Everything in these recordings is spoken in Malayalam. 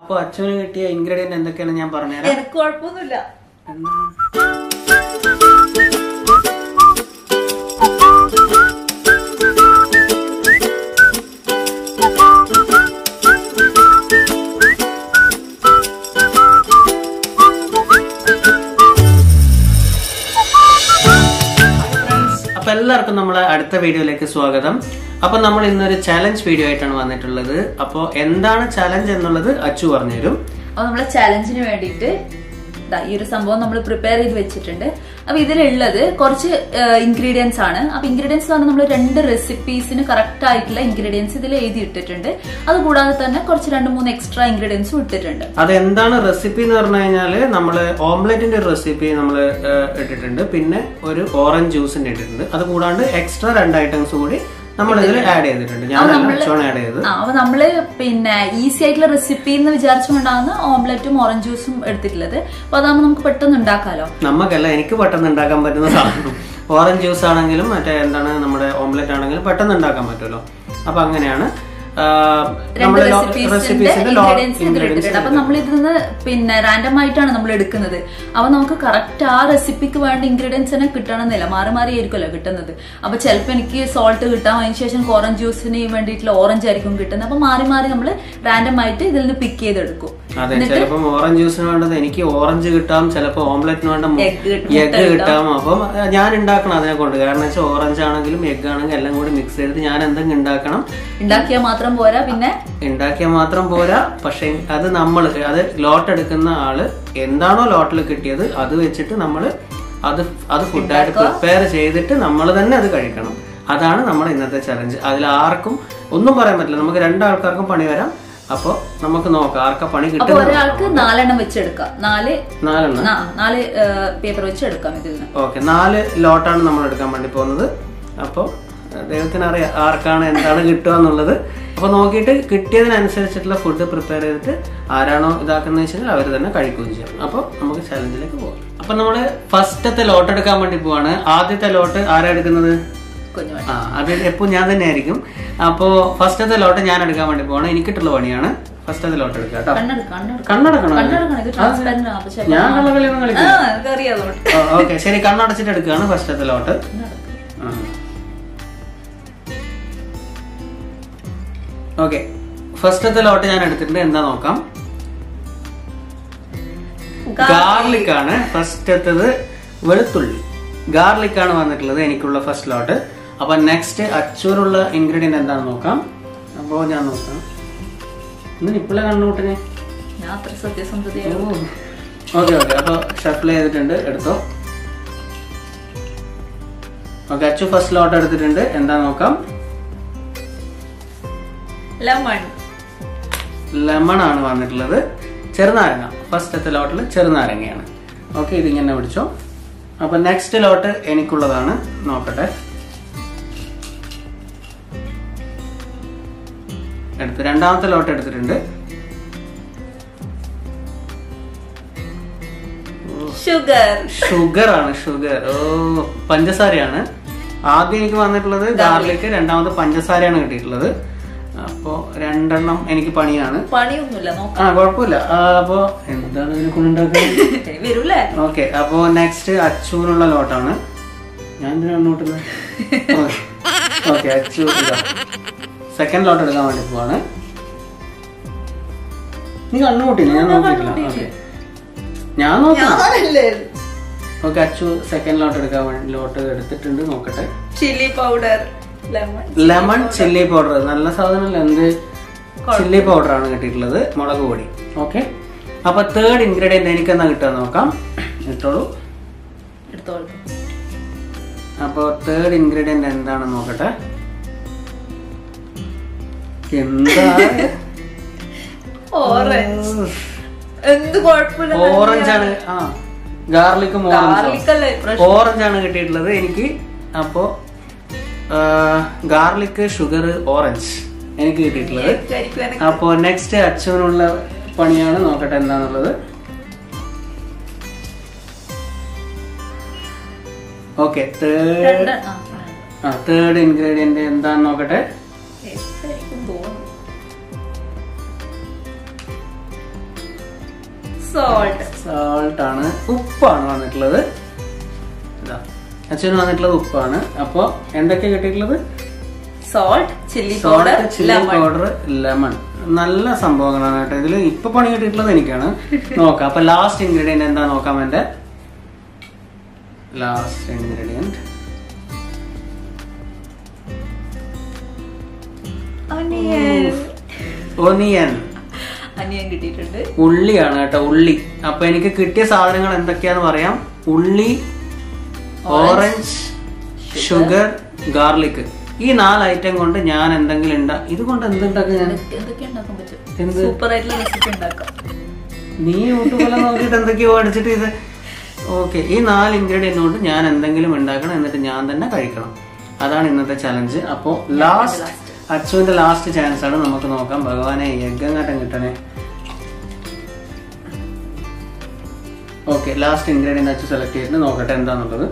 അപ്പൊ അച്ഛന് കിട്ടിയ ഇൻഗ്രീഡിയന്റ് എന്തൊക്കെയാണ് ഞാൻ പറഞ്ഞുതരാം എനിക്ക് കുഴപ്പമൊന്നുമില്ല എന്താണ്? അപ്പൊ എല്ലാവർക്കും നമ്മളെ അടുത്ത വീഡിയോയിലേക്ക് സ്വാഗതം അപ്പൊ നമ്മൾ ഇന്നൊരു ചലഞ്ച് വീഡിയോ ആയിട്ടാണ് വന്നിട്ടുള്ളത് അപ്പൊ എന്താണ് ചലഞ്ച് എന്നുള്ളത് അച്ചു പറഞ്ഞുതരും അപ്പൊ നമ്മളെ ചലഞ്ചിന് വേണ്ടിയിട്ട് ദാ ഈ ഒരു സംഭവം നമ്മൾ പ്രിപ്പയർ ചെയ്ത് വെച്ചിട്ടുണ്ട് അപ്പൊ ഇതിലുള്ളത് കുറച്ച് ഇൻഗ്രീഡിയൻസ് ആണ് അപ്പൊ ഇൻഗ്രീഡിയൻസ് പറഞ്ഞാൽ നമ്മൾ രണ്ട് റെസിപ്പീസിന് കറക്റ്റ് ആയിട്ടുള്ള ഇൻഗ്രീഡിയൻസ് ഇതിൽ എഴുതി ഇട്ടിട്ടുണ്ട് അതുകൂടാതെ തന്നെ കുറച്ച് രണ്ട് മൂന്ന് എക്സ്ട്രാ ഇൻഗ്രീഡിയൻസും ഇട്ടിട്ടുണ്ട് അതെന്താണ് റെസിപ്പി എന്ന് പറഞ്ഞു കഴിഞ്ഞാല് നമ്മള് ഓംലെറ്റിന്റെ ഒരു റെസിപ്പി നമ്മൾ ഇട്ടിട്ടുണ്ട് പിന്നെ ഒരു ഓറഞ്ച് ജ്യൂസിന്റെ ഇട്ടിട്ടുണ്ട് അത് കൂടാണ്ട് എക്സ്ട്രാ രണ്ട് ഐറ്റംസ് കൂടി നമ്മൾ ഇതിൽ ആഡ് ചെയ്തിട്ടുണ്ട് ഞാനല്ല അച്ചുവാണ് ആഡ് ചെയ്തത് ആ അപ്പൊ നമ്മള് പിന്നെ ഈസി ആയിട്ടുള്ള റെസിപ്പി എന്ന് വിചാരിച്ചുകൊണ്ടാണ് ഓംലെറ്റും ഓറഞ്ച് ജ്യൂസും എടുത്തിട്ടുള്ളത് അപ്പൊ അതാകുമ്പോൾ നമുക്ക് പെട്ടെന്ന് ഉണ്ടാക്കാലോ നമുക്കല്ല എനിക്ക് പെട്ടെന്ന് ഉണ്ടാക്കാൻ പറ്റുന്ന സാധനം ഓറഞ്ച് ജ്യൂസ് ആണെങ്കിലും മറ്റേ എന്താണ് നമ്മുടെ ഓംലെറ്റ് ആണെങ്കിലും പെട്ടെന്ന് ഉണ്ടാക്കാൻ പറ്റുമല്ലോ അപ്പൊ അങ്ങനെയാണ് ആ, രണ്ട് നമ്മള് ലോ- റെസിപ്പീസിന്റെ റെസിപ്പീസിന്റെ ലോ- ഇൻഗ്രീഡിയൻസ് ingredients ഇട്ടിട്ടുണ്ട് അപ്പൊ നമ്മൾ ഇതിന്ന് പിന്നെ റാൻഡം ആയിട്ടാണ് നമ്മൾ എടുക്കുന്നത് അപ്പൊ നമുക്ക് കറക്റ്റ് ആ റെസിപ്പിക്ക് വേണ്ട ഇൻഗ്രീഡിയൻസ് തന്നെ കിട്ടണമെന്നില്ല മാറി മാറി ആയിരിക്കുമല്ലോ കിട്ടുന്നത് അപ്പൊ ചിലപ്പോൾ എനിക്ക് സോൾട്ട് കിട്ടാം അതിന് ശേഷം ഓറഞ്ച് ജ്യൂസിന് വേണ്ടിയിട്ടുള്ള ഓറഞ്ച് ആയിരിക്കും കിട്ടുന്നത് അപ്പൊ മാറി മാറി നമ്മൾ റാൻഡം ആയിട്ട് ഇതിൽ നിന്ന് പിക്ക് ചെയ്തെടുക്കും അതെ ചിലപ്പം ഓറഞ്ച് ജ്യൂസിന് വേണ്ടത് എനിക്ക് ഓറഞ്ച് കിട്ടാം ചിലപ്പോ ഓംലെറ്റിന് വേണ്ട Egg കിട്ടും, എഗ് കിട്ടാം അപ്പം അഹ് ഞാൻ ഉണ്ടാക്കണം അതിനെ കൊണ്ട് കാരണം വെച്ചാൽ ഓറഞ്ച് ആണെങ്കിലും എഗ് ആണെങ്കിലും എല്ലാം കൂടി മിക്സ് ചെയ്തിട്ട് ഞാൻ എന്തെങ്കിലും ഉണ്ടാക്കണം ഉണ്ടാക്കിയാൽ മാത്രം പോരാ പിന്നെ ഉണ്ടാക്കിയാൽ മാത്രം പോരാ പക്ഷെ അത് നമ്മൾ അത് ലോട്ട് എടുക്കുന്ന ആള് എന്താണോ ലോട്ടിൽ കിട്ടിയത് അത് വെച്ചിട്ട് നമ്മൾ അത് അത് ഫുഡായിട്ട് പ്രിപ്പയർ ചെയ്തിട്ട് നമ്മൾ തന്നെ അത് കഴിക്കണം അതാണ് നമ്മുടെ ഇന്നത്തെ ചലഞ്ച് അതിൽ ആർക്കും ഒന്നും പറയാൻ പറ്റില്ല നമുക്ക് രണ്ടാൾക്കാർക്കും പണി വരാം അപ്പോൾ നമുക്ക് നോക്കാം ആർക്കാ പണി അപ്പൊ കിട്ടുന്നത് ഒരാൾക്ക് നാലെണ്ണം വെച്ചെടുക്കാം നാല് നാലെണ്ണം ആ, നാല് പേപ്പർ വെച്ച് എടുക്കാം ഇതിൽ നിന്ന് ഓക്കെ നാല് ലോട്ടാണ് നമ്മൾ എടുക്കാൻ വേണ്ടി പോകുന്നത് അപ്പോൾ ദൈവത്തിന് അറിയാം ആർക്കാണ് എന്താണ് കിട്ടുക എന്നുള്ളത് അപ്പോൾ നോക്കിയിട്ട് കിട്ടിയതിനനുസരിച്ചിട്ടുള്ള ഫുഡ് പ്രിപ്പയർ ചെയ്തിട്ട് ആരാണോ ഇതാക്കുന്നത് വെച്ചാൽ അവർ തന്നെ കഴിക്കുകയും ചെയ്യും അപ്പോൾ നമുക്ക് ചലഞ്ചിലേക്ക് പോകാം അപ്പോൾ നമ്മൾ ഫസ്റ്റത്തെ ലോട്ട് എടുക്കാൻ വേണ്ടി പോവാണ് ആദ്യത്തെ ലോട്ട് ആരാ എടുക്കുന്നത് കുഞ്ഞു ആ അത് എപ്പോൾ ഞാൻ തന്നെ ആയിരിക്കും അപ്പോൾ ഫസ്റ്റത്തെ ലോട്ട് ഞാൻ എടുക്കാൻ വേണ്ടി പോവാണ് എനിക്കിട്ടുള്ള പണിയാണ് ഫസ്റ്റത്തെ ലോട്ട് എടുക്കുക കേട്ടോ കണ്ണെടുക്കാം കണ്ണെടുക്കാം കണ്ണടക്കണോ കണ്ണെടുക്കണം ഇത് ട്രാൻസ്പെറന്റ് ആണ് പക്ഷെ ഞാൻ കള്ളകളിയൊന്നും ആ കളിക്കില്ല എനിക്കറിയാം അതുകൊണ്ട് ഓക്കെ ശരി കണ്ണടച്ചിട്ട് എടുക്കുകയാണ് ഫസ്റ്റത്തെ ലോട്ട് ഓക്കെ ഫസ്റ്റത്തെ ലോട്ട് ഞാൻ എടുത്തിട്ടുണ്ട് എന്താ നോക്കാം ഗാർലിക് ആണ് ഫസ്റ്റത്തത് വെളുത്തുള്ളി ഗാർലിക് ആണ് വന്നിട്ടുള്ളത് എനിക്കുള്ള ഫസ്റ്റ് ലോട്ട് അപ്പൊ നെക്സ്റ്റ് അച്ചൂറുള്ള ഇൻഗ്രീഡിയന്റ് എന്താണെന്ന് നോക്കാം അപ്പോ ഞാൻ നോക്കാം ഇന്ന് ഇപ്പോഴേ കണ്ണുകൂട്ടിനെ ഞാൻ അത്ര സത്യസന്ധതയാണ് ഓക്കെ ഓക്കെ അപ്പൊ ഷഫിൾ ചെയ്തിട്ടുണ്ട് എടുത്തോ ഓക്കെ അച്ചു ഫസ്റ്റ് ലോട്ട് എടുത്തിട്ടുണ്ട് എന്താ നോക്കാം ലെമൺ ലെമൺ ആണ് വന്നിട്ടുള്ളത് ചെറുനാരങ്ങ ഫസ്റ്റത്തെ ലോട്ടിൽ ചെറുനാരങ്ങയാണ് ഓക്കെ ഇതിങ്ങനെ പിടിച്ചോ അപ്പൊ നെക്സ്റ്റ് ലോട്ട് എനിക്കുള്ളതാണ് നോക്കട്ടെ എടുത്ത് രണ്ടാമത്തെ ലോട്ട് എടുത്തിട്ടുണ്ട് ഷുഗർ ഷുഗർ ആണ് ഷുഗർ ഓ പഞ്ചസാരയാണ് ആദ്യം എനിക്ക് വന്നിട്ടുള്ളത് ഗാർലിക് രണ്ടാമത് പഞ്ചസാരയാണ് കിട്ടിയിട്ടുള്ളത് അപ്പോ രണ്ടെണ്ണം എനിക്ക് പണിയാണ് പണിയൊന്നുമില്ല നോക്കാം ആ കുഴപ്പമില്ല ആ, അപ്പോ എന്താണ് ഇതിനെ കൊണ്ടുണ്ടാക്കുന്നത് വരൂലേ ഓക്കെ അപ്പോ നെക്സ്റ്റ് അച്ചുവിനുള്ള ലോട്ടാണ് ഞാൻ എന്തിനാണ് നോട്ടുന്നത് ഓക്കെ അച്ചു ഇതാ സെക്കൻഡ് ലോട്ട് എടുക്കാൻ വേണ്ടി പോവാണ് നീ കണ്ണുകൂട്ടില്ല ഞാൻ നോക്കിയിട്ടില്ല ഓക്കെ ഞാൻ നോക്കാം ഓക്കെ അച്ചു സെക്കൻഡ് ലോട്ട് എടുക്കാൻ വേണ്ടി ലോട്ട് എടുത്തിട്ടുണ്ട് നോക്കട്ടെ chilli powder lemon lemon chilli powder നല്ല സാധനമല്ല എന്ത് ചില്ലി പൗഡർ ആണ് കിട്ടിയിട്ടുള്ളത് മുളക് പൊടി ഓക്കെ അപ്പൊ തേർഡ് ഇൻഗ്രീഡിയന്റ് എനിക്ക് എന്നാ കിട്ടുക നോക്കാം ഇട്ടോളൂ എടുത്തോളൂ അപ്പൊ തേർഡ് ഇൻഗ്രീഡിയന്റ് എന്താണെന്ന് നോക്കട്ടെ എന്താ ഓറഞ്ച് എന്ത് കുഴപ്പമില്ല ഓറഞ്ച് ആണ് ആ ഗാർലിക്കും Garlic അല്ലേ ഓറഞ്ച് ഓറഞ്ച് ആണ് കിട്ടിയിട്ടുള്ളത് എനിക്ക് അപ്പോ ഗാർലിക് ഷുഗർ ഓറഞ്ച് എനിക്ക് കിട്ടിയിട്ടുള്ളത് വിചാരിക്കും എനക്ക് അപ്പോ നെക്സ്റ്റ് അച്ഛനുള്ള പണിയാണ് നോക്കട്ടെ എന്താന്നുള്ളത് ഓക്കെ തേർഡ് രണ്ട് ആ, ആ. ആ തേർഡ് ഇൻഗ്രീഡിയന്റ് എന്താന്ന് നോക്കട്ടെ എന്തായിരിക്കും തോന്നുന്നു സോൾട്ട് സാൾട്ട് ആണ് ഉപ്പാണ് വന്നിട്ടുള്ളത് ഇതാ അച്ഛന് വന്നിട്ടുള്ളത് ഉപ്പാണ് അപ്പൊ എന്തൊക്കെയാ കിട്ടിയിട്ടുള്ളത് salt chilli powder salt chilli powder lemon നല്ല സംഭവങ്ങളാണ് കേട്ടോ ഇതിൽ ഇപ്പൊ പണി കിട്ടിയിട്ടുള്ളത് എനിക്കാണ് നോക്കാം അപ്പൊ ലാസ്റ്റ് ഇൻഗ്രീഡിയന്റ് എന്താ നോക്കാം എന്റെ ലാസ്റ്റ് ഇൻഗ്രീഡിയന്റ് അനിയൻ ഒനിയൻ അനിയൻ കിട്ടിയിട്ടുണ്ട് ഉള്ളിയാണ് കേട്ടോ ഉള്ളി അപ്പൊ എനിക്ക് കിട്ടിയ സാധനങ്ങൾ എന്തൊക്കെയാന്ന് പറയാം ഉള്ളി ഓറഞ്ച് ഷുഗർ ഗാർലിക് ഈ നാല് ഐറ്റം കൊണ്ട് ഞാൻ എന്തെങ്കിലും ഉണ്ടാ ഇത് കൊണ്ട് എന്തുണ്ടാക്കും ഞാൻ എന്തൊക്കെ ഉണ്ടാക്കാൻ പറ്റും എന്ത്? സൂപ്പർ ആയിട്ടുള്ള റെസിപ്പി ഉണ്ടാക്കാം നീ യൂട്യൂബിലെ നോക്കിയിട്ട് എന്തൊക്കെയോ പഠിച്ചിട്ട് ഇത് ഓക്കെ ഈ നാല് ഇൻഗ്രീഡിയൻ്റ് കൊണ്ട് ഞാൻ എന്തെങ്കിലും ഉണ്ടാക്കണം എന്നിട്ട് ഞാൻ തന്നെ കഴിക്കണം അതാണ് ഇന്നത്തെ ചലഞ്ച് അപ്പോ ലാസ്റ്റ് അച്ചുവിന്റെ ലാസ്റ്റ് ചാൻസ് ആണ് നമുക്ക് നോക്കാം ഭഗവാനെ യജ്ഞങ്ങാട്ടം കിട്ടണേ okay last ingredient Achu select ചെയ്തിട്ട് നോക്കട്ടെ എന്താന്നുള്ളത്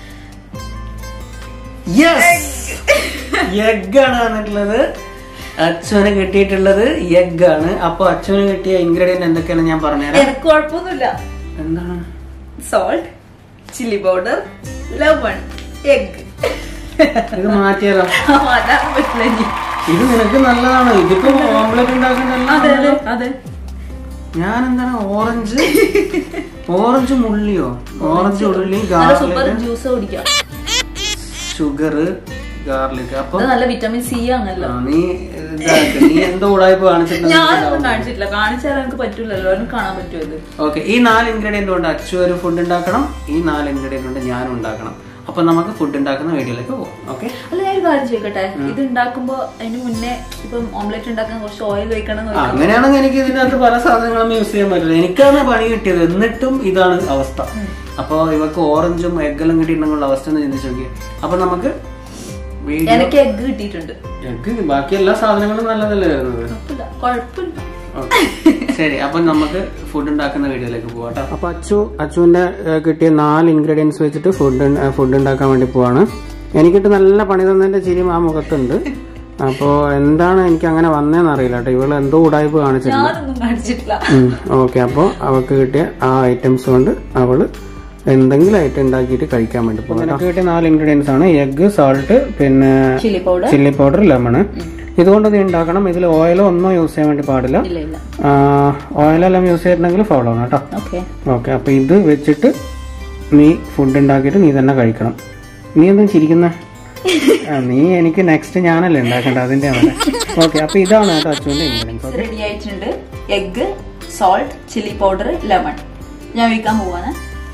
യഗ് ആണ് വന്നിട്ടുള്ളത് അച്ചുവിന് കിട്ടിയിട്ടുള്ളത് യഗ് ആണ് അപ്പൊ അച്ചുവിന് കിട്ടിയ ഇൻഗ്രീഡിയന്റ് എന്തൊക്കെയാണ് ഞാൻ പറഞ്ഞുതരാം എനിക്ക് കുഴപ്പമൊന്നുമില്ല എന്താണ് salt chilli powder lemon egg ഇത് മാറ്റിയാലോ അതാണ് പറ്റില്ല ഇനി. ഇത് നിനക്ക് നല്ലതാണ് ഇതിപ്പോ ഓംലെറ്റ് ഉണ്ടാക്കണ്ടല്ലോ അതെ അതെ അതെ ഞാൻ എന്താണ് ഓറഞ്ച് ഓറഞ്ച് മുള്ളിയോ ഓറഞ്ച് ഉള്ളി നല്ല സൂപ്പർ ഗാർലിക് ജ്യൂസ് കുടിക്കാം ഷുഗർ ഗാർലിക് അപ്പൊ അത് നല്ല വിറ്റമിൻ സി ആണല്ലോ ആ, നീ ഇതാക്ക് നീ എന്തോ ഉടായ്പ കാണിച്ചിട്ടുണ്ട് ഞാനൊന്നും കാണിച്ചിട്ടില്ല കാണിച്ചാൽ എനിക്ക് പറ്റൂലല്ലോ എനിക്ക് കാണാൻ പറ്റുമോ ഇത് ഓക്കെ ഈ നാല് ഇൻഗ്രീഡിയന്റ് കൊണ്ട് അച്ചു ഒരു ഫുഡ് ഉണ്ടാക്കണം ഈ നാല് ഇൻഗ്രീഡിയന്റ് കൊണ്ട് ഞാനും ഉണ്ടാക്കണം അപ്പൊ നമുക്ക് ഫുഡ് ഉണ്ടാക്കുന്ന വീഡിയോയിലേക്ക് പോകാം ഓക്കെ അല്ല ഞാൻ ഒരു കാര്യം ചോദിക്കട്ടെ ഇത് ഉണ്ടാക്കുമ്പോ അതിന് മുന്നേ ഇപ്പം ഓംലെറ്റ് ഉണ്ടാക്കാൻ കുറച്ച് ഓയിൽ ഒഴിക്കണം എന്ന് ചോദിക്കാം. അങ്ങനെയാണെങ്കിൽ എനിക്ക് ഇതിനകത്ത് പല സാധനങ്ങളും യൂസ് ചെയ്യാൻ പറ്റില്ല എനിക്കാണ് പണി കിട്ടിയത് എന്നിട്ടും ഇതാണ് അവസ്ഥ അപ്പൊ ഇവർക്ക് ഓറഞ്ചും എഗ്ഗെല്ലാം കിട്ടിയിട്ടുണ്ടെങ്കിൽ അവസ്ഥ ഒന്ന് ചിന്തിച്ചു നോക്കിയേ അപ്പൊ നമുക്ക് വീഡിയോ എനിക്ക് എഗ് കിട്ടിയിട്ടുണ്ട് എഗ്ഗ് ബാക്കി എല്ലാ സാധനങ്ങളും നല്ലതല്ലേ വരുന്നത് കുഴപ്പമില്ല കുഴപ്പമില്ല ഓക്കേ. ശരി അപ്പൊ നമുക്ക് ഫുഡ് ഉണ്ടാക്കുന്ന വീഡിയോയിലേക്ക് പോവാം കേട്ടോ അപ്പൊ അച്ചു അച്ചുവിന്റെ ഏഹ്, കിട്ടിയ നാല് ഇൻഗ്രീഡിയൻസ് വെച്ചിട്ട് ഫുഡ് ഫുഡ് ഉണ്ടാക്കാൻ വേണ്ടി പോവാണ് എനിക്കിട്ട് നല്ല പണി തന്നതിന്റെ ചിരിയും ആ മുഖത്തുണ്ട് അപ്പോ എന്താണ് എനിക്ക് അങ്ങനെ വന്നേന്ന് അറിയില്ല കേട്ടോ ഇവള് എന്തോ ഉടായ്പ കാണിച്ചിട്ടുണ്ട് ഞാനൊന്നും കാണിച്ചിട്ടില്ല ഓക്കെ അപ്പോൾ അവൾക്ക് കിട്ടിയ ആ ഐറ്റംസ് കൊണ്ട് അവള് എന്തെങ്കിലും ഐറ്റം ഉണ്ടാക്കിയിട്ട് കഴിക്കാൻ വേണ്ടി പോകും എനിക്ക് കിട്ടിയ നാല് ഇൻഗ്രീഡിയൻസ് ആണ് എഗ് സാൾട്ട് പിന്നെ chilli powder chilli powder lemon ഇതുകൊണ്ട് നീ ഉണ്ടാക്കണം ഇതിൽ ഓയിലോ ഒന്നും യൂസ് ചെയ്യാൻ വേണ്ടി പാടില്ല ഇല്ല ഇല്ല ഓയിലെല്ലാം യൂസ് ചെയ്തിട്ടുണ്ടെങ്കിൽ ഫോളോ ആണ് കേട്ടോ ഓക്കെ ഓക്കെ അപ്പൊ ഇത് വെച്ചിട്ട് നീ ഫുഡ് ഉണ്ടാക്കിയിട്ട് നീ തന്നെ കഴിക്കണം നീ എന്തും ചിരിക്കുന്ന നീ എനിക്ക് നെക്സ്റ്റ് ഞാനല്ലേ ഉണ്ടാക്കേണ്ടത് അതിന്റെ ആണ് ഓക്കെ അപ്പൊ ഇതാണ് കേട്ടോ അച്ചുവിന്റെ ഇൻഗ്രീഡിയൻസ് റെഡി ആയിട്ടുണ്ട് egg salt chilli powder lemon ഞാൻ ഒഴിക്കാൻ പോവാണ്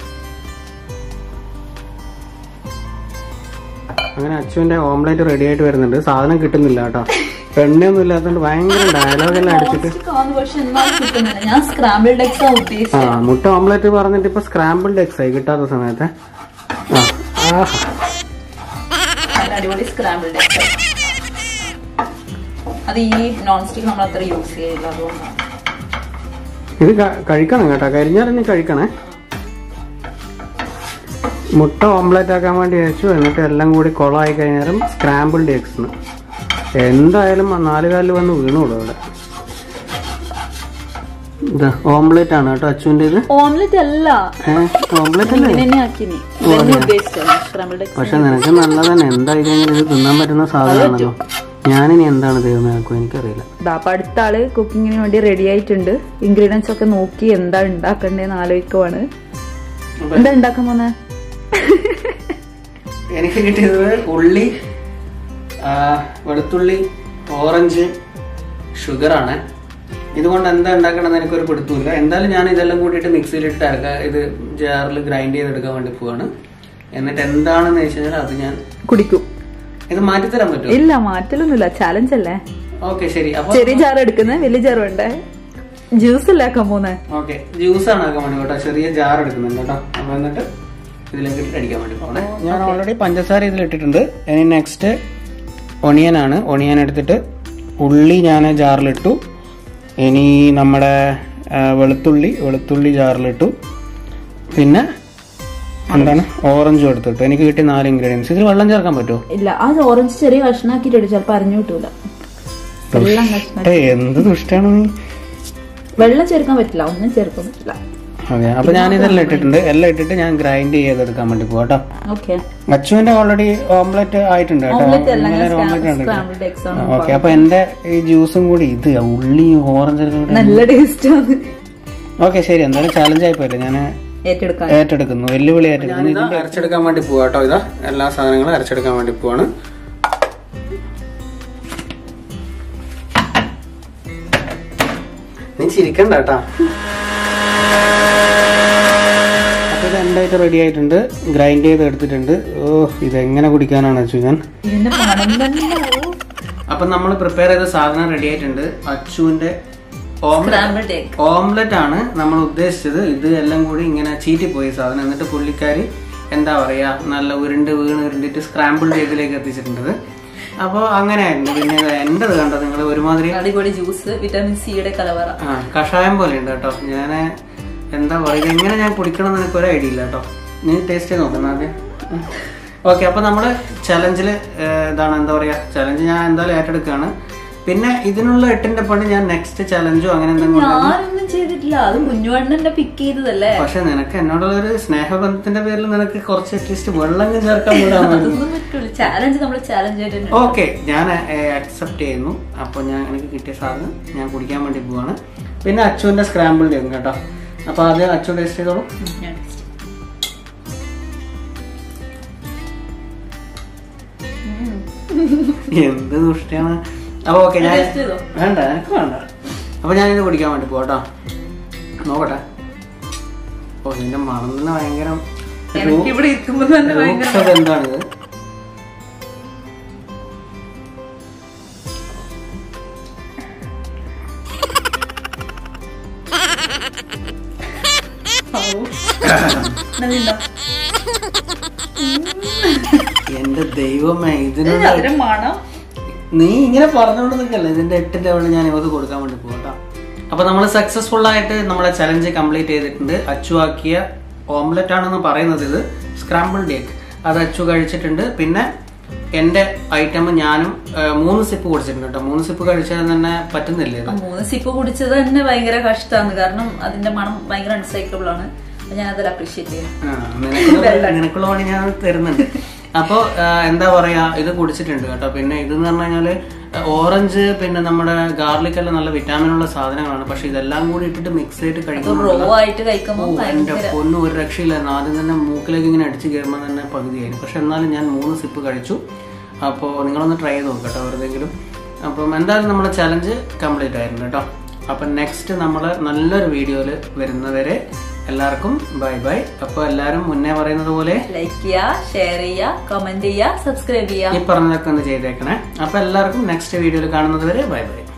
അങ്ങനെ അച്ചുവിന്റെ ഓംലെറ്റ് റെഡി ആയിട്ട് വരുന്നുണ്ട് സാധനം കിട്ടുന്നില്ല കേട്ടോ എണ്ണയൊന്നും ഇല്ലാത്തതുകൊണ്ട് ഭയങ്കര ഡയലോഗ് എല്ലാം അടിച്ചിട്ട് കാണുന്നു പക്ഷെ എന്നാലും കിട്ടുന്നില്ല ഞാൻ സ്ക്രാമ്പിൾഡ് എഗ്സ് ആണ് ആ ഉദ്ദേശിച്ചത് മുട്ട ഓംലെറ്റ് പറഞ്ഞിട്ട് ഇപ്പൊ സ്ക്രാമ്പിൾഡ് എക്സ് ആയി കിട്ടാത്ത സമയത്ത് ആ ആഹാ. നല്ല അടിപൊളി സ്ക്രാമ്പിൾഡ് എഗ്സ് അത് ഈ നോൺ സ്റ്റിക്ക് നമ്മൾ അത്ര യൂസ് ചെയ്യില്ല അതുകൊണ്ടാണ് ഇത് ക- കഴിക്കണം കേട്ടോ കരിഞ്ഞാൽ നീ കഴിക്കണേ മുട്ട ഓംലെറ്റ് ആക്കാൻ വേണ്ടി വെച്ചു എന്നിട്ട് എല്ലാം കൂടി കുളമായി കഴിഞ്ഞാലും സ്ക്രാമ്പിൾഡ് എഗ്സ് എന്തായാലും ആ നാല് കാലിൽ വന്ന് വീണോളൂ അവിടെ ഇതാ ഓംലെറ്റ് ആണ് കേട്ടോ അച്ചുവിന്റെ ഇത് ഓംലെറ്റ് അല്ല ഏഹ് ഓംലെറ്റ് അല്ലേ ഇങ്ങനെ ആക്കിനി ഉദ്ദേശിച്ചത് സ്ക്രാമ്പിൾഡ് എഗ്സ് പക്ഷെ നിനക്ക് നല്ലത് തന്നെ എന്തായി കഴിഞ്ഞാൽ ഇത് തിന്നാൻ പറ്റുന്ന സാധനമാണല്ലോ ഞാനിനി എന്താണ് ദൈവമേ ആക്കും എനിക്കറിയില്ല അപ്പൊ അടുത്ത ആള് കുക്കിങ്ങിന് വേണ്ടി റെഡി ആയിട്ടുണ്ട് ഇൻഗ്രീഡിയൻസ് ഒക്കെ നോക്കി എന്താ ഉണ്ടാക്കണ്ടേന്ന് ആലോചിക്കുവാണ് എന്താ ഉണ്ടാക്കാൻ പോന്നെ എനിക്ക് കിട്ടിയത് ഉള്ളി ആ, വെളുത്തുള്ളി ഓറഞ്ച് ഷുഗർ ആണ് ഇതുകൊണ്ട് എന്താ ഉണ്ടാക്കണമെന്ന് എനിക്കൊരു പിടുത്തമില്ല എന്തായാലും ഞാൻ ഇതെല്ലാം കൂട്ടിയിട്ട് മിക്സിയിലിട്ട് അരക്ക ഇത് ജാറിൽ ഗ്രൈൻഡ് ചെയ്തെടുക്കാൻ വേണ്ടി പോവാണ് എന്നിട്ട് എന്താണെന്ന് വെച്ച് കഴിഞ്ഞാൽ അത് ഞാൻ കുടിക്കും ഇത് മാറ്റിത്തരാൻ പറ്റുമോ ഇല്ല മാറ്റലൊന്നുമില്ല ചാലഞ്ച് അല്ലേ ഓക്കെ ശരി അപ്പൊ ചെറിയ ജാർ എടുക്കുന്നത് വലിയ ജാർ വേണ്ടേ ജ്യൂസ് അല്ലേ ആക്കാൻ പോന്നെ ഓക്കെ ജ്യൂസ് ആണ് ആക്കാൻ വേണ്ടി കേട്ടോ ചെറിയ ജാർ എടുക്കുന്നുണ്ട് കേട്ടോ അപ്പൊ എന്നിട്ട് ഇതിലേക്ക് ഇട്ടിട്ട് അടിക്കാൻ വേണ്ടി പോകണേ ഞാൻ ഓൾറെഡി പഞ്ചസാര ഇതിൽ ഇട്ടിട്ടുണ്ട് ഇനി നെക്സ്റ്റ് ഒണിയൻ ആണ് ഒണിയൻ എടുത്തിട്ട് ഉള്ളി ഞാൻ ജാറിലിട്ടു ഇനി നമ്മുടെ ആ, വെളുത്തുള്ളി വെളുത്തുള്ളി ജാറിലിട്ടു പിന്നെ എന്താണ് ഓറഞ്ചും എടുത്തിട്ടു എനിക്ക് കിട്ടിയ നാല് ഇൻഗ്രീഡിയൻസ് ഇതിൽ വെള്ളം ചേർക്കാൻ പറ്റുമോ ഇല്ല ആ ഓറഞ്ച് ചെറിയ കഷ്ണാക്കിട്ട് ചിലപ്പോ അറിഞ്ഞു കിട്ടൂല എല്ലാം കഷ്ണം ഏ എന്ത് ദുഷ്ടാണ് നീ വെള്ളം ചേർക്കാൻ പറ്റില്ല ഒന്നും ചേർക്കാൻ പറ്റില്ല ഓക്കെ അപ്പൊ ഞാൻ ഇതെല്ലാം ഇട്ടിട്ടുണ്ട് എല്ലാം ഇട്ടിട്ട് ഞാൻ ഗ്രൈൻഡ് ചെയ്തെടുക്കാൻ വേണ്ടി പോവാട്ടോ ഓക്കെ അച്ചുവിന്റെ ഓൾറെഡി ഓംലെറ്റ് ആയിട്ടുണ്ട് കേട്ടോ ഓംലെറ്റ് അല്ല ഇന്നലെ ഞാൻ ഓംലെറ്റ് ഉണ്ട് സ്ക്രാമ്പിൾഡ് എഗ്സ് ആണ് ഓക്കെ അപ്പൊ എന്റെ ഈ ജ്യൂസും കൂടി ഇത് ഉള്ളി ഓറഞ്ച് നല്ല ടേസ്റ്റ് ആണ് ഓക്കെ ശരി എന്തായാലും ചാലഞ്ച് ആയി പോയില്ലേ ഞാൻ ഏറ്റെടുക്കാൻ ഏറ്റെടുക്കുന്നു വെല്ലുവിളി ഏറ്റെടുക്കുന്നു അരച്ചെടുക്കാൻ വേണ്ടി പോവാ കേട്ടോ ഇതാ എല്ലാ സാധനങ്ങളും അരച്ചെടുക്കാൻ വേണ്ടി പോവാണ് നീ ചിരിക്കണ്ട കേട്ടാ അപ്പൊ ഇത് എന്തായിട്ട് റെഡി ആയിട്ടുണ്ട് ഗ്രൈൻഡ് ചെയ്ത് എടുത്തിട്ടുണ്ട് ഓ ഇത് എങ്ങനെ കുടിക്കാനാണ് അച്ചു ഞാൻ ഇതിന്റെ മണം തന്നെ അപ്പൊ നമ്മൾ പ്രിപ്പയർ ചെയ്ത സാധനം റെഡി ആയിട്ടുണ്ട് അച്ചുവിന്റെ ഓംലെറ്റ് സ്ക്രാമ്പിൾഡ് എഗ് ഓംലെറ്റ് ആണ് നമ്മൾ ഉദ്ദേശിച്ചത് ഇത് എല്ലാം കൂടി ഇങ്ങനെ ചീറ്റിപ്പോയി സാധനം എന്നിട്ട് പുള്ളിക്കാരി എന്താ പറയാ നല്ല ഉരുണ്ട് വീണ് ഉരുണ്ടിട്ട് സ്ക്രാമ്പിൾഡ് എഗ്ഗിലേക്ക് എത്തിച്ചിട്ടുണ്ട് അപ്പോൾ അങ്ങനെയായിരുന്നു പിന്നെ ഇത് എന്റേത് കണ്ടോ നിങ്ങൾ ഒരുമാതിരി അടിപൊളി ജ്യൂസ് വിറ്റാമിൻ സിയുടെ കലവറ ആ കഷായം പോലെ ഉണ്ട് കേട്ടോ ഞാൻ എന്താ പറയുക എങ്ങനെ ഞാൻ കുടിക്കണം എന്ന് എനിക്ക് ഒരു ഐഡിയ ഇല്ല കേട്ടോ നീ ടേസ്റ്റ് ചെയ്ത് നോക്കുന്ന ആദ്യം ഓക്കെ അപ്പൊ നമ്മള് ചലഞ്ചില് ഇതാണ് എന്താ പറയാ ചലഞ്ച് ഞാൻ എന്തായാലും ഏറ്റെടുക്കുകയാണ് പിന്നെ ഇതിനുള്ള എട്ടിന്റെ പണി ഞാൻ നെക്സ്റ്റ് ചലഞ്ചോ അങ്ങനെ എന്തെങ്കിലും ഞാനൊന്നും ചെയ്തിട്ടില്ല അത് കുഞ്ഞുവണ്ണന്റെ പിക്ക് ചെയ്തതല്ലേ പക്ഷെ നിനക്ക് എന്നോടുള്ള ഒരു സ്നേഹബന്ധത്തിന്റെ പേരിൽ നിനക്ക് കുറച്ച് അറ്റ്ലീസ്റ്റ് വെള്ളം ചേർക്കാൻ വിടാൻ മതി അതൊന്നും പറ്റൂല ചാലഞ്ച് നമ്മൾ ചാലഞ്ച് ആയിട്ട് ഓക്കെ ഞാൻ അക്സെപ്റ്റ് ചെയ്യുന്നു അപ്പോൾ ഞാൻ എനിക്ക് കിട്ടിയ സാധനം ഞാൻ കുടിക്കാൻ വേണ്ടി പോവാണ് പിന്നെ അച്ചുവിന്റെ സ്ക്രാമ്പിൾ ചെയ്യും കേട്ടോ അപ്പൊ ആദ്യം അച്ചു ടേസ്റ്റ് ചെയ്തോളൂ ഞാൻ taste ചെയ്യാം. എന്ത് ദുഷ്ടിയാണ് അപ്പൊ ഓക്കെ ഞാൻ Taste ചെയ്തോ? വേണ്ട എനിക്ക് വേണ്ട അപ്പൊ ഞാൻ ഇത് കുടിക്കാൻ വേണ്ടി പോട്ടോ നോക്കട്ടെ ഓ ഇതിന്റെ മണം തന്നെ ഭയങ്കര എനിക്ക് ഇവിടെ ഇരിക്കുമ്പോ തന്നെ ഭയങ്കര രൂക്ഷത എന്താണിത് നല്ലുണ്ടോ? എന്റെ ദൈവമേ ഇതിന് ഇത് അതിന്റെ മണം നീ ഇങ്ങനെ പറഞ്ഞുകൊണ്ട് നിൽക്കല്ലേ ഇതിന്റെ എട്ടിന്റെ അവിടെ ഞാൻ ഇവർക്ക് കൊടുക്കാൻ വേണ്ടി പോകട്ടോ അപ്പൊ നമ്മൾ സക്സസ്ഫുൾ ആയിട്ട് നമ്മുടെ ചലഞ്ച് കംപ്ലീറ്റ് ചെയ്തിട്ടുണ്ട് അച്ചു ആക്കിയ ഓംലെറ്റ് ആണെന്ന് പറയുന്നത് ഇത് സ്ക്രാമ്പിൾഡ് എഗ് അത് അച്ചു കഴിച്ചിട്ടുണ്ട് പിന്നെ എന്റെ ഐറ്റം ഞാനും ആ, മൂന്ന് സിപ്പ് കുടിച്ചിട്ടുണ്ട് കേട്ടോ മൂന്ന് സിപ്പ് കഴിച്ചാൽ തന്നെ പറ്റുന്നില്ല ഇത് ആ മൂന്ന് സിപ്പ് കുടിച്ചത് തന്നെ ഭയങ്കര കഷ്ടമാണ് കാരണം അതിന്റെ മണം ഭയങ്കര അൺസൈക്കബിൾ ആണ് അപ്പൊ ഞാൻ അതിൽ അപ്രീഷിയേറ്റ് ചെയ്യും ആ, നിനക്കുള്ള നിനക്കുള്ള പണി ഞാൻ തരുന്നുണ്ട് അപ്പോ ആ, എന്താ പറയാ ഇത് കുടിച്ചിട്ടുണ്ട് കേട്ടോ പിന്നെ ഇതെന്ന് പറഞ്ഞു കഴിഞ്ഞാല് ഓറഞ്ച് പിന്നെ നമ്മുടെ ഗാർലിക് എല്ലാം നല്ല വിറ്റാമിൻ ഉള്ള സാധനങ്ങളാണ് പക്ഷെ ഇതെല്ലാം കൂടി ഇട്ടിട്ട് മിക്സ് ചെയ്തിട്ട് കഴിക്കുമ്പോൾ റോ ആയിട്ട് കഴിക്കുമ്പോൾ എന്റെ പൊന്നും ഒരു രക്ഷയില്ലായിരുന്നു ആദ്യം തന്നെ മൂക്കിലേക്ക് ഇങ്ങനെ അടിച്ച് കയറുമ്പോൾ തന്നെ പകുതിയായിരുന്നു പക്ഷെ എന്നാലും ഞാൻ മൂന്ന് സിപ്പ് കഴിച്ചു അപ്പോൾ നിങ്ങളൊന്ന് ട്രൈ ചെയ്ത് നോക്കട്ടോ വെറുതെങ്കിലും അപ്പം എന്തായാലും നമ്മുടെ ചലഞ്ച് കംപ്ലീറ്റ് ആയിരുന്നു കേട്ടോ അപ്പം നെക്സ്റ്റ് നമ്മൾ നല്ലൊരു വീഡിയോയിൽ വരുന്നവരെ എല്ലാവർക്കും ബൈ ബൈ അപ്പോൾ എല്ലാവരും മുന്നേ പറയുന്നത് പോലെ ലൈക്ക് ചെയ്യുക ഷെയർ ചെയ്യുക കമന്റ് ചെയ്യുക സബ്സ്ക്രൈബ് ചെയ്യുക ഈ പറഞ്ഞതൊക്കെ ഒന്ന് ചെയ്തേക്കണേ അപ്പോൾ എല്ലാവർക്കും നെക്സ്റ്റ് വീഡിയോയിൽ കാണുന്നത് വരെ ബൈ ബൈ